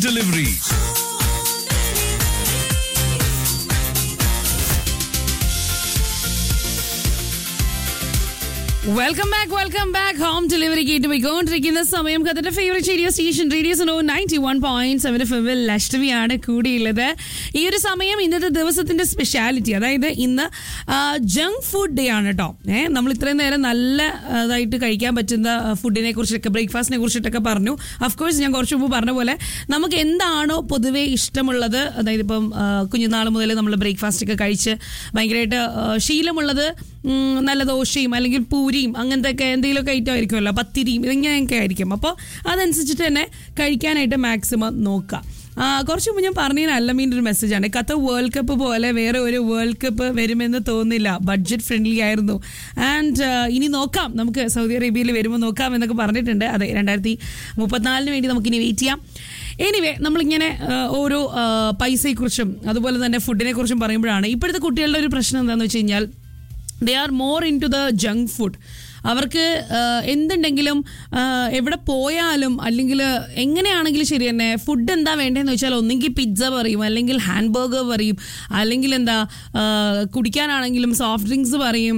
delivery. Welcome back welcome back home delivery കേട്ട് പോയിക്കൊണ്ടിരിക്കുന്ന സമയം കഥന്റെ favourite radio station radio so ninety one point seven ഫിവിൽ ലക്ഷ്മിയാണ് കൂടിയുള്ളത് ഈ ഒരു സമയം ഇന്നത്തെ ദിവസത്തിന്റെ സ്പെഷ്യാലിറ്റി അതായത് ഇന്ന് ജങ്ക് ഫുഡ് ഡേ ആണ് കേട്ടോ ഏഹ് നമ്മൾ ഇത്രയും നേരം നല്ല ആ, ഇതായിട്ട് കഴിക്കാൻ പറ്റുന്ന ഫുഡിനെ കുറിച്ചൊക്കെ ബ്രേക്ക്ഫാസ്റ്റിനെ കുറിച്ചിട്ടൊക്കെ പറഞ്ഞു അഫ്കോഴ്സ് ഞാൻ കുറച്ച് മുമ്പ് പറഞ്ഞ പോലെ നമുക്ക് എന്താണോ പൊതുവേ ഇഷ്ടമുള്ളത് അതായത് ഇപ്പം ആ, കുഞ്ഞുനാൾ മുതൽ നമ്മൾ ബ്രേക്ക്ഫാസ്റ്റ് ഒക്കെ കഴിച്ച് ഭയങ്കരമായിട്ട് ആ, ശീലമുള്ളത് ഉം, നല്ല ദോശയും അല്ലെങ്കിൽ പൂരിയും അങ്ങനത്തെ ഒക്കെ എന്തെങ്കിലുമൊക്കെ ഐറ്റം ആയിരിക്കുമല്ലോ പത്തിരിയും ഇങ്ങനെയൊക്കെ ആയിരിക്കും അപ്പോൾ അതനുസരിച്ചിട്ട് തന്നെ കഴിക്കാനായിട്ട് മാക്സിമം നോക്കുക ആ, കുറച്ച് മുമ്പ് ഞാൻ പറഞ്ഞതിന് അല്ലമീൻ്റെ ഒരു മെസ്സേജാണ് കത്ത വേൾഡ് കപ്പ് പോലെ വേറെ ഒരു വേൾഡ് കപ്പ് വരുമെന്ന് തോന്നുന്നില്ല ബഡ്ജറ്റ് ഫ്രണ്ട്ലി ആയിരുന്നു ആൻഡ് ഇനി നോക്കാം നമുക്ക് സൗദി അറേബ്യയിൽ വരുമ്പോൾ നോക്കാം എന്നൊക്കെ പറഞ്ഞിട്ടുണ്ട് അതെ രണ്ടായിരത്തി മുപ്പത്തിനാലിന് വേണ്ടി നമുക്കിനി വെയിറ്റ് ചെയ്യാം എനിവേ നമ്മളിങ്ങനെ ആ, ഓരോ ആ, പൈസയെക്കുറിച്ചും അതുപോലെ തന്നെ ഫുഡിനെ കുറിച്ചും പറയുമ്പോഴാണ് ഇപ്പോഴത്തെ കുട്ടികളുടെ ഒരു പ്രശ്നം എന്താണെന്ന് വെച്ച് കഴിഞ്ഞാൽ they are more into the junk food അവർക്ക് ആ, എന്തുണ്ടെങ്കിലും ആ, എവിടെ പോയാലും അല്ലെങ്കിൽ എങ്ങനെയാണെങ്കിലും ശരി തന്നെ ഫുഡ് എന്താ വേണ്ടതെന്ന് വെച്ചാൽ ഒന്നെങ്കിൽ പിസ്സ പറയും അല്ലെങ്കിൽ ഹാൻബർഗർ പറയും അല്ലെങ്കിൽ എന്താ ആ, കുടിക്കാനാണെങ്കിലും സോഫ്റ്റ് ഡ്രിങ്ക്സ് പറയും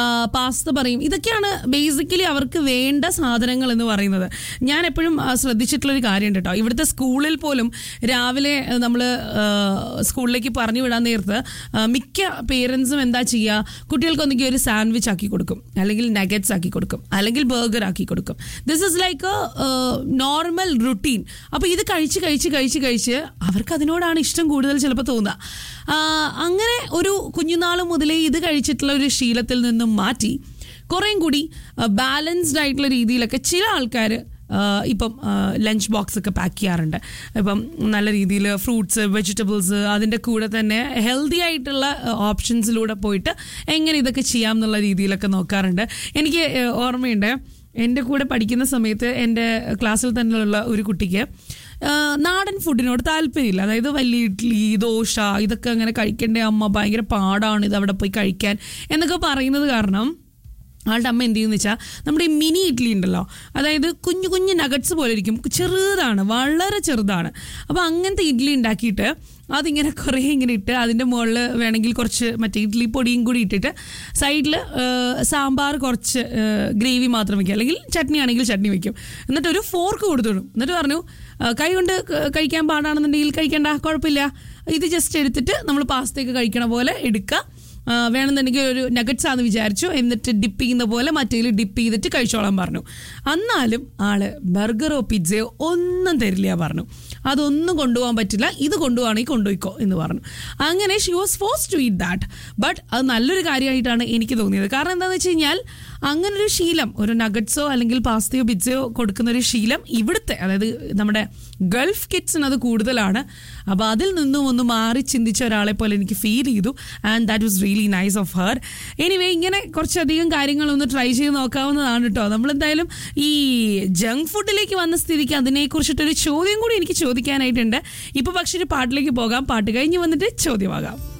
പാസ്ത പറയും ഇതൊക്കെയാണ് ബേസിക്കലി അവർക്ക് വേണ്ട സാധനങ്ങൾ എന്ന് പറയുന്നത് ഞാൻ എപ്പോഴും ആ, ശ്രദ്ധിച്ചിട്ടുള്ളൊരു കാര്യമുണ്ട് കേട്ടോ ഇവിടുത്തെ സ്കൂളിൽ പോലും രാവിലെ നമ്മൾ സ്കൂളിലേക്ക് പറഞ്ഞു വിടാൻ നേരത്ത് ആ, മിക്ക പേരൻസും എന്താ ചെയ്യുക കുട്ടികൾക്ക് ഒന്നെങ്കിൽ ഒരു സാൻഡ്വിച്ച് ആക്കി കൊടുക്കും അല്ലെങ്കിൽ നഗറ്റ്സ് ആക്കി കൊടുക്കും അല്ലെങ്കിൽ ബർഗർ ആക്കി കൊടുക്കും this is like a normal routine അപ്പോൾ ഇത് കഴിച്ച് കഴിച്ച് കഴിച്ച് കഴിച്ച് അവർക്ക് അതിനോടാണ് ഇഷ്ടം കൂടുതൽ ചിലപ്പോൾ തോന്നുക ആ, അങ്ങനെ ഒരു കുഞ്ഞുനാൾ മുതലേ ഇത് കഴിച്ചിട്ടുള്ള ഒരു ശീലത്തിൽ നിന്നും മാറ്റി കുറേയും കൂടി ബാലൻസ്ഡ് ആയിട്ടുള്ള രീതിയിലൊക്കെ ചില ആൾക്കാർ ഇപ്പം ലഞ്ച് ബോക്സ് ഒക്കെ പാക്ക് ചെയ്യാറുണ്ട് ഇപ്പം നല്ല രീതിയിൽ ഫ്രൂട്ട്സ് വെജിറ്റബിൾസ് അതിൻ്റെ കൂടെ തന്നെ ഹെൽത്തി ആയിട്ടുള്ള ഓപ്ഷൻസിലൂടെ പോയിട്ട് എങ്ങനെ ഇതൊക്കെ ചെയ്യാം എന്നുള്ള രീതിയിലൊക്കെ നോക്കാറുണ്ട് എനിക്ക് ഏഹ്, ഓർമ്മയുണ്ട് എൻ്റെ കൂടെ പഠിക്കുന്ന സമയത്ത് എൻ്റെ ക്ലാസ്സിൽ തന്നെയുള്ള ഒരു കുട്ടിക്ക് ആ, നാടൻ ഫുഡിനോട് താല്പര്യമില്ല അതായത് വലിയ ഇഡ്ഡലി ദോശ ഇതൊക്കെ അങ്ങനെ കഴിക്കേണ്ട അമ്മ ഭയങ്കര പാടാണ് ഇത് അവിടെ പോയി കഴിക്കാൻ എന്നൊക്കെ പറയുന്നത് കാരണം ആളുടെ അമ്മ എന്ത് ചെയ്യുന്ന വെച്ചാൽ നമ്മുടെ ഈ മിനി ഇഡ്ഡലി ഉണ്ടല്ലോ അതായത് കുഞ്ഞു കുഞ്ഞു നഗറ്റ്സ് പോലെ ഇരിക്കും ചെറുതാണ് വളരെ ചെറുതാണ് അപ്പോൾ അങ്ങനത്തെ ഇഡ്ഡലി ഉണ്ടാക്കിയിട്ട് അതിങ്ങനെ കുറേ ഇങ്ങനെ ഇട്ട് അതിൻ്റെ മുകളിൽ വേണമെങ്കിൽ കുറച്ച് മറ്റേ ഇഡ്ഡലി പൊടിയും കൂടി ഇട്ടിട്ട് സൈഡിൽ സാമ്പാർ കുറച്ച് ഗ്രേവി മാത്രം വയ്ക്കും അല്ലെങ്കിൽ ചട്നി ആണെങ്കിൽ ചട്നി വയ്ക്കും എന്നിട്ട് ഒരു ഫോർക്ക് കൊടുത്തു വിടും എന്നിട്ട് പറഞ്ഞു "ആ, കൈ കൊണ്ട് ക- കഴിക്കാൻ പാടാണെന്നുണ്ടെങ്കിൽ കഴിക്കണ്ട കുഴപ്പമില്ല ഇത് ജസ്റ്റ് എടുത്തിട്ട് നമ്മൾ പാസ്തയൊക്കെ കഴിക്കണ പോലെ എടുക്കുക ആ, വേണമെന്നുണ്ടെങ്കിൽ ഒരു നഗറ്റ്സ് ആണെന്ന് വിചാരിച്ചു എന്നിട്ട് ഡിപ്പ് ചെയ്യുന്ന പോലെ മറ്റേതിൽ ഡിപ്പ് ചെയ്തിട്ട് കഴിച്ചോളാൻ പറഞ്ഞു എന്നാലും ആള് ബർഗറോ പിസ്സയോ ഒന്നും തരില്ല പറഞ്ഞു അതൊന്നും കൊണ്ടുപോകാൻ പറ്റില്ല ഇത് കൊണ്ടുപോവാണെങ്കിൽ കൊണ്ടുപോയിക്കോ എന്ന് പറഞ്ഞു അങ്ങനെ she was force to eat that but അത് നല്ലൊരു കാര്യമായിട്ടാണ് എനിക്ക് തോന്നിയത് കാരണം എന്താണെന്ന് വെച്ച് കഴിഞ്ഞാൽ അങ്ങനൊരു ശീലം ഒരു നഗറ്റ്സോ അല്ലെങ്കിൽ പാസ്തയോ പിസ്സയോ കൊടുക്കുന്ന ഒരു ശീലം ഇവിടുത്തെ അതായത് നമ്മുടെ ഗൾഫ് കിഡ്സിന് അത് കൂടുതലാണ് അപ്പോൾ അതിൽ നിന്നും ഒന്ന് മാറി ചിന്തിച്ച ഒരാളെ പോലെ എനിക്ക് ഫീൽ ചെയ്തു and that was really nice of her anyway ഇങ്ങനെ കുറച്ചധികം കാര്യങ്ങളൊന്ന് ട്രൈ ചെയ്ത് നോക്കാവുന്നതാണ് കേട്ടോ നമ്മളെന്തായാലും ഈ ജങ്ക് ഫുഡിലേക്ക് വന്ന സ്ഥിതിക്ക് അതിനെക്കുറിച്ചിട്ടൊരു ചോദ്യം കൂടി എനിക്ക് ചോദിക്കാനായിട്ടുണ്ട് ഇപ്പോൾ പക്ഷേ ഒരു പാട്ടിലേക്ക് പോകാം പാട്ട് കഴിഞ്ഞ് വന്നിട്ട് ചോദ്യമാകാം